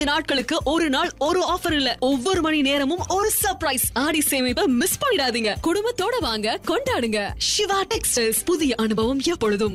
நாட்களுக்கு ஒரு நாள் ஒரு ஆஃபர் இல்ல ஒவ்வொரு மணி நேரமும் ஒரு சர்ப்ரைஸ் ஆடி சேமிப்பை மிஸ் பண்ணிடாதீங்க குடும்பத்தோட வாங்க கொண்டாடுங்க சிவா டெக்ஸ்டைல்ஸ் புதிய அனுபவம் எப்பொழுதும்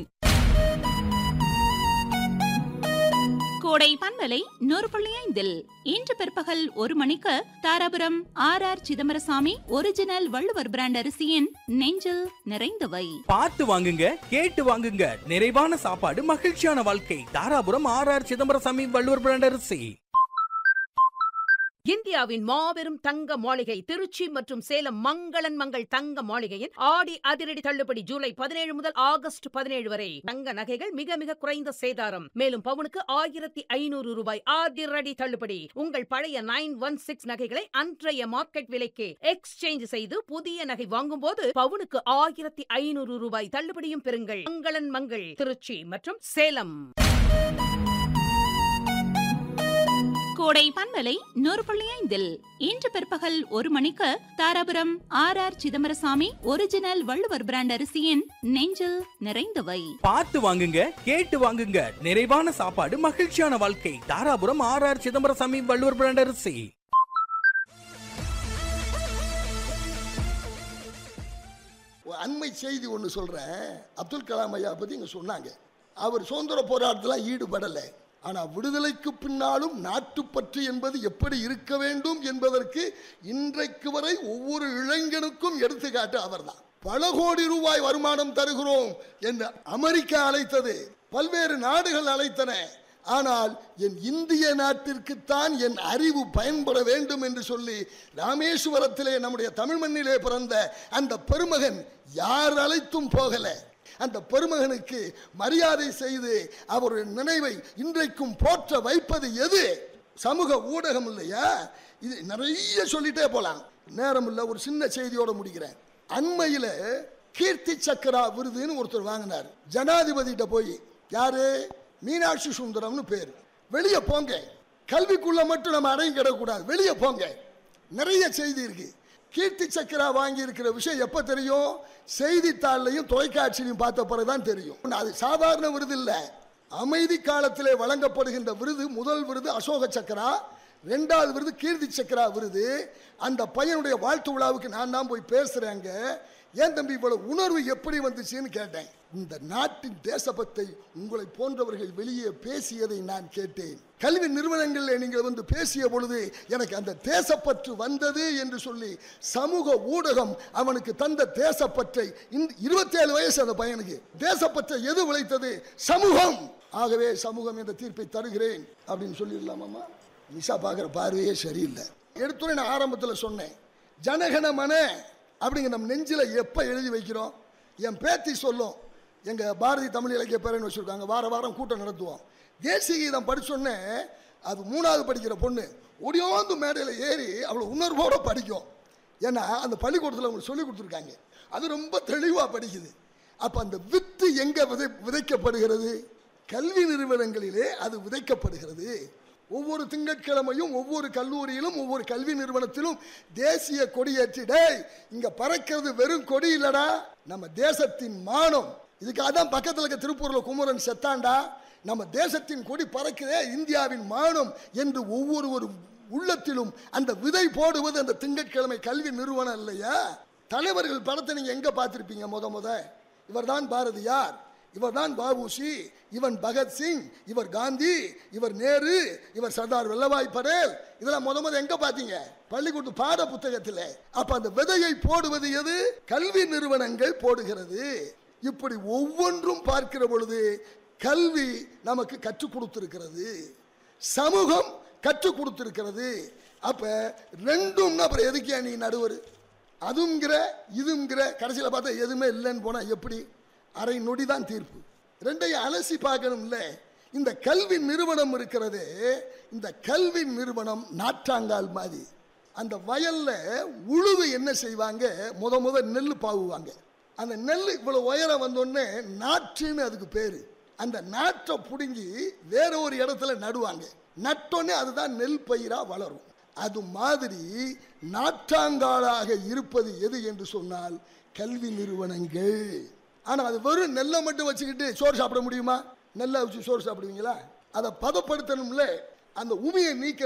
கோடை பண்பலை நூறு புள்ளி ஐந்தில் இன்று பிற்பகல் ஒரு மணிக்கு Dharapuram R R Chidambaraswamy original Valluvar brand அரிசியின் நெஞ்சில் நிறைந்தவை பார்த்து வாங்குங்க கேட்டு வாங்குங்க நிறைவான சாப்பாடு மகிழ்ச்சியான வாழ்க்கை Dharapuram R R Chidambarasamy Valluvar brand அரிசி இந்தியாவின் மாபெரும் தங்க மாளிகை திருச்சி மற்றும் சேலம் மங்களன் மங்கள் தங்க மாளிகையின் ஆடி அதிரடி தள்ளுபடி ஜூலை பதினேழு முதல் ஆகஸ்ட் பதினேழு வரை தங்க நகைகள் மிக மிக குறைந்த சேதாரம் மேலும் பவுனுக்கு ஆயிரத்தி ஐநூறு ரூபாய் அதிரடி தள்ளுபடி உங்கள் பழைய நைன் ஒன் சிக்ஸ் நகைகளை அன்றைய மார்க்கெட் விலைக்கு எக்ஸ்சேஞ்ச் செய்து புதிய நகை வாங்கும்போது பவுனுக்கு ஆயிரத்தி ஐநூறு ரூபாய் தள்ளுபடியும் பெறுங்கள் மங்களன் மங்கள் திருச்சி மற்றும் சேலம் கோடை பண்பலை நூறு புள்ளி ஐந்தில் இன்று பிற்பகல் ஒரு மணிக்கு Dharapuram R R Chidambaraswamy original Valluvar brand அரிசியின் நெஞ்சில் நிறைந்தவை பார்த்து வாங்குங்க கேட்டு வாங்குங்க நிறைவான சாப்பாடு மகிழ்ச்சியான வாழ்க்கை Dharapuram R R Chidambarasamy Valluvar brand அரிசி ஒரு அண்மை செய்தி ஒன்று சொல்கிறேன் அப்துல் கலாம் ஐயா பற்றி இங்கே சொன்னாங்க அவர் சுதந்திர போராட்டத்தில் ஈடுபடலை ஆனால் விடுதலைக்கு பின்னாலும் நாட்டுப்பற்று என்பது எப்படி இருக்க வேண்டும் என்பதற்கு இன்றைக்கு வரை ஒவ்வொரு இளைஞனுக்கும் எடுத்துக்காட்டு அவர்தான் பல கோடி ரூபாய் வருமானம் தருகிறோம் என்று அமெரிக்கா அழைத்தது பல்வேறு நாடுகள் அழைத்தன ஆனால் என் இந்திய நாட்டிற்குத்தான் என் அறிவு பயன்பட வேண்டும் என்று சொல்லி ராமேஸ்வரத்திலே நம்முடைய தமிழ் மண்ணிலே பிறந்த அந்த பெருமகன் யார் அழைத்தும் போகல அந்த பெருமகனுக்கு மரியாதை செய்து அவருடைய நினைவை இன்றைக்கும் போற்ற வைப்பது எது சமூக ஊடகம் இல்லையா இது நிறைய சொல்லிட்டே போலாம் நேரம் இல்லை ஒரு சின்ன செய்தியோட முடிக்கிறேன் அண்மையில் கீர்த்தி சக்கரா விருதுன்னு ஒருத்தர் வாங்கினார் ஜனாதிபதிகிட்ட போய் யாரு மீனாட்சி சுந்தரம்னு பேர் வெளியே போங்க கல்விக்குள்ள மட்டும் நம்ம அடங்கி கிடக்கூடாது வெளியே போங்க நிறைய செய்தி இருக்கு கீர்த்தி சக்கரா வாங்கி இருக்கிற விஷயம் எப்போ தெரியும் செய்தித்தாள்லையும் தொலைக்காட்சியிலையும் பார்த்த பிறகுதான் தெரியும் அது சாதாரண விருது இல்லை அமைதி காலத்திலே வழங்கப்படுகின்ற விருது முதல் விருது அசோக சக்கரா ரெண்டாவது விருது கீர்த்தி சக்கரா விருது அந்த பையனுடைய வாழ்த்து விழாவுக்கு நான் தான் போய் பேசுறேங்க ஏன் தம்பி இவ்வளவு உணர்வு எப்படி வந்துச்சுன்னு கேட்டேன் இந்த நாட்டின் தேசபத்தை உங்களை போன்றவர்கள் வெளியே பேசியதை நான் கேட்டேன் கல்வி நிறுவனங்களில் நீங்கள் வந்து பேசிய பொழுது எனக்கு அந்த தேசப்பற்று வந்தது என்று சொல்லி சமூக ஊடகம் அவனுக்கு தந்த தேசப்பற்றை இந்த இருபத்தேழு வயசு அந்த பையனுக்கு தேசப்பற்றை எது விளைத்தது சமூகம் ஆகவே சமூகம் என்ற தீர்ப்பை தருகிறேன் அப்படின்னு சொல்லிடலாமாம்மா நிஷா பார்க்குற பார்வையே சரியில்லை எடுத்துரை நான் ஆரம்பத்தில் சொன்னேன் ஜனகன மன அப்படிங்கிற நம்ம நெஞ்சில் எப்போ எழுதி வைக்கிறோம் என் பேத்தி சொல்லும் எங்கள் பாரதி தமிழ் இலக்கிய பேரன்னு வச்சுருக்காங்க வார வாரம் கூட்டம் நடத்துவோம் தேசிய கீதம் படிச்சோன்னே அது மூணாவது படிக்கிற பொண்ணு ஒடியோந்து மேடையில் ஏறி அவ்வளோ உணர்வோடு படிக்கும் ஏன்னா அந்த பள்ளிக்கூடத்தில் அவங்களுக்கு சொல்லி கொடுத்துருக்காங்க அது ரொம்ப தெளிவாக படிக்குது அப்போ அந்த வித்து எங்கே விதை விதைக்கப்படுகிறது கல்வி நிறுவனங்களிலே அது விதைக்கப்படுகிறது ஒவ்வொரு திங்கட்கிழமையும் ஒவ்வொரு கல்லூரியிலும் ஒவ்வொரு கல்வி நிறுவனத்திலும் தேசிய கொடியேற்றி டேய் இங்க பறக்கிறது வெறும் கொடி இல்லடா நம்ம தேசத்தின் மானம் இதுக்காக தான் பக்கத்தில் இருக்க திருப்பூர்ல குமரன் செத்தாண்டா நம்ம தேசத்தின் கொடி பறக்குதே இந்தியாவின் மானம் என்று ஒவ்வொரு ஒரு உள்ளத்திலும் அந்த விதை போடுவது அந்த திங்கட்கிழமை கல்வி நிறுவனம் இல்லையா தலைவர்கள் படத்தை நீங்க எங்க பார்த்திருப்பீங்க முத முத இவர்தான் பாரதியார் இவர்தான் பாபுசி இவன் பகத்சிங் இவர் காந்தி இவர் நேரு இவர் சர்தார் வல்லபாய் படேல் இதெல்லாம் முத முத எங்க பாத்தீங்க பள்ளிக்கூட பாட புத்தகத்தில் அப்ப அந்த விதையை போடுவது எது கல்வி நிறுவனங்கள் போடுகிறது இப்படி ஒவ்வொன்றும் பார்க்கிற பொழுது கல்வி நமக்கு கற்றுக் கொடுத்திருக்கிறது சமூகம் கற்றுக் கொடுத்திருக்கிறது அப்ப ரெண்டும் அப்புறம் எதுக்கியா நீ நடுவர் அதுங்கிற இதுங்கிற கடைசியில் பார்த்தா எதுவுமே இல்லைன்னு போனா எப்படி அரை நொடி தான் தீர்ப்பு ரெண்டையும் அலசி பார்க்கணும்ல இந்த கல்வி நிறுவனம் இருக்கிறது இந்த கல்வி நிறுவனம் நாற்றாங்கால் மாதிரி அந்த வயல்ல உழுவு என்ன செய்வாங்க முத முத நெல் பாவுவாங்க அந்த நெல் இவ்வளவு உயரம் வந்தோடனே நாற்றுன்னு அதுக்கு பேரு அந்த நாற்றை பிடுங்கி வேற ஒரு இடத்துல நடுவாங்க நட்டோடனே அதுதான் நெல் பயிரா வளரும் அது மாதிரி நாற்றாங்காலாக இருப்பது எது என்று சொன்னால் கல்வி நிறுவனங்கள் ஆனால் அது வெறும் நெல்லை மட்டும் வச்சுக்கிட்டு சோறு சாப்பிட முடியுமா நெல்லை வச்சு சோறு சாப்பிடுவீங்களா அதை பதப்படுத்தணும்ல அந்த உமியை நீக்க